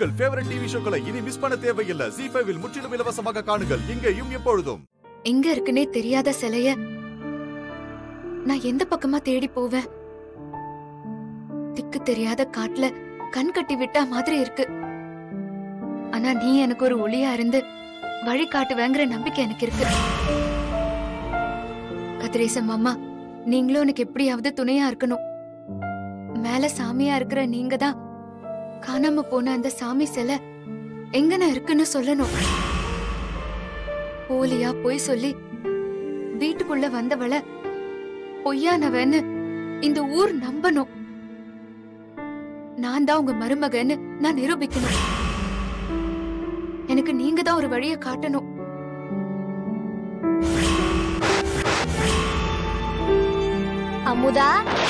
உங்கள் favourite TV ஷோக்களை இனி miss பண்ண தேவையில்லை ஜி ஃபைவில் முற்றிலும் இலவசமாக காணுங்கள் இங்கேயும் எப்பொழுதும் எங்க இருக்குன்னே தெரியாத சிலைய நான் எந்த பக்கமா தேடி போவேன் திக்கு தெரியாத காட்டுல கண் கட்டி விட்டா மாதிரி இருக்கு ஆனா நீ எனக்கு ஒரு ஒளியா இருந்து வழி காட்டுவேங்கிற நம்பிக்கை எனக்கு இருக்கு கதிரேசன் மாமா நீங்களும் எனக்கு எப்படியாவது துணையா இருக்கணும் மேல சாமியா இருக்கிற நீங்க தான் காணாம போன அந்த சாமி சிலை எங்கன இருக்குன்னு சொல்லணும் போலியா பொய் சொல்லி வீட்டுக்குள்ள வந்தவள பொய்யானவன்னு இந்த ஊர் நம்பணும் நான் தான் உங்க மருமகன்னு நான் நிரூபிக்கணும் எனக்கு நீங்க தான் ஒரு வழியை காட்டணும் அமுதா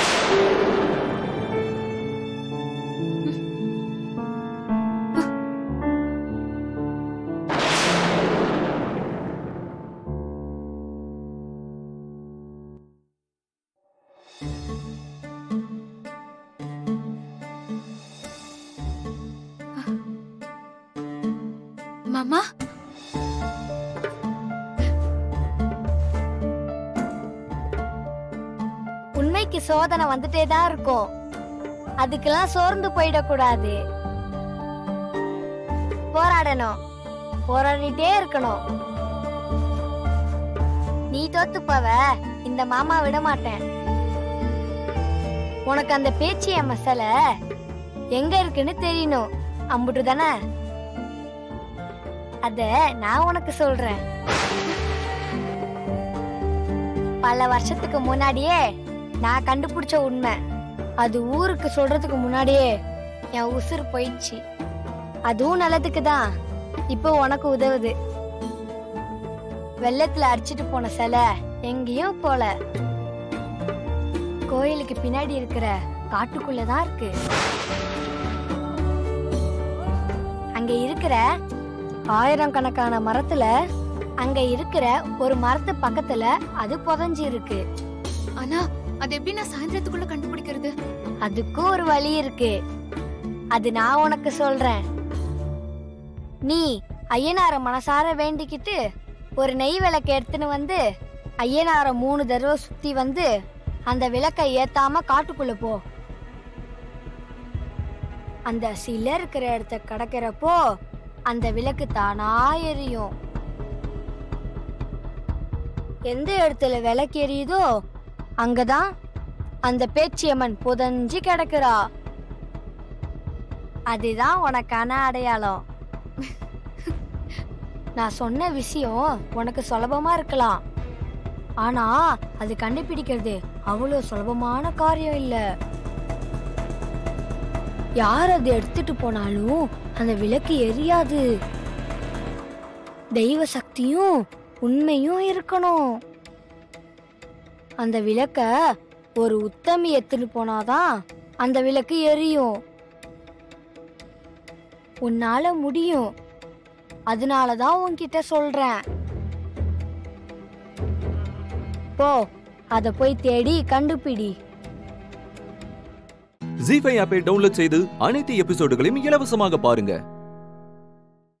மாமா உண்மைக்கு சோதனை வந்துட்டே தான் இருக்கும் அதுக்கெல்லாம் சோர்ந்து போயிடக்கூடாது போராடணும் போராடிட்டே இருக்கணும் நீ தோத்து போவ இந்த மாமா விட மாட்டேன் உனக்கு அந்த பேச்சிய மசால எங்க இருக்குன்னு தெரியணும் அம்புட்டு தானே அத நான் உனக்கு சொல்றேன் பல வருஷத்துக்கு முன்னாடியே நான் கண்டுபிடிச்ச உண்மை அது ஊருக்கு சொல்றதுக்கு முன்னாடியே என் உசுர் போயிடுச்சு அதுவும் நல்லதுக்கு தான் இப்போ உனக்கு உதவுது வெள்ளத்துல அடிச்சிட்டு போன சிலை எங்கேயும் போல கோயிலுக்கு பின்னாடி இருக்கிற காட்டுக்குள்ளதான் இருக்கு அங்க இருக்கிற ஆயிரம் கணக்கான மரத்துல அங்க இருக்கிற ஒரு மரத்து பக்கத்துல அது புதஞ்சு இருக்கு ஆனா அது எப்படி நான் சாயந்தரத்துக்குள்ள கண்டுபிடிக்கிறது அதுக்கும் ஒரு வழி இருக்கு அது நான் உனக்கு சொல்றேன் நீ ஐயனார மனசார வேண்டிக்கிட்டு ஒரு நெய் விளக்கு எடுத்துன்னு வந்து ஐயனார மூணு தடவை சுத்தி வந்து அந்த விளக்கை ஏத்தாம காட்டுக்குள்ள போ அந்த சிலை இருக்கிற இடத்த கடக்கிறப்போ அந்த விளக்கு தானா எரியும் எந்த இடத்துல விளக்கு எரியுதோ அங்கதான் அந்த பேச்சியம்மன் புதஞ்சு கிடக்குறா அதுதான் உனக்கான அடையாளம் நான் சொன்ன விஷயம் உனக்கு சுலபமா இருக்கலாம் ஆனா அது கண்டுபிடிக்கிறது அவ்வளவு சுலபமான காரியம் இல்ல யார் அதை எடுத்துட்டு போனாலும் அந்த விளக்கு எரியாது தெய்வ சக்தியும் உண்மையும் இருக்கணும் அந்த விளக்க ஒரு உத்தமி எடுத்துட்டு போனாதான் அந்த விளக்கு எரியும் உன்னால முடியும் அதனாலதான் உன்கிட்ட சொல்றேன் போ அத போய் தேடி கண்டுபிடி ஜி ஃபைவ் ஆப்பை டவுன்லோட் செய்து அனைத்து எபிசோடுகளையும் இலவசமாக பாருங்க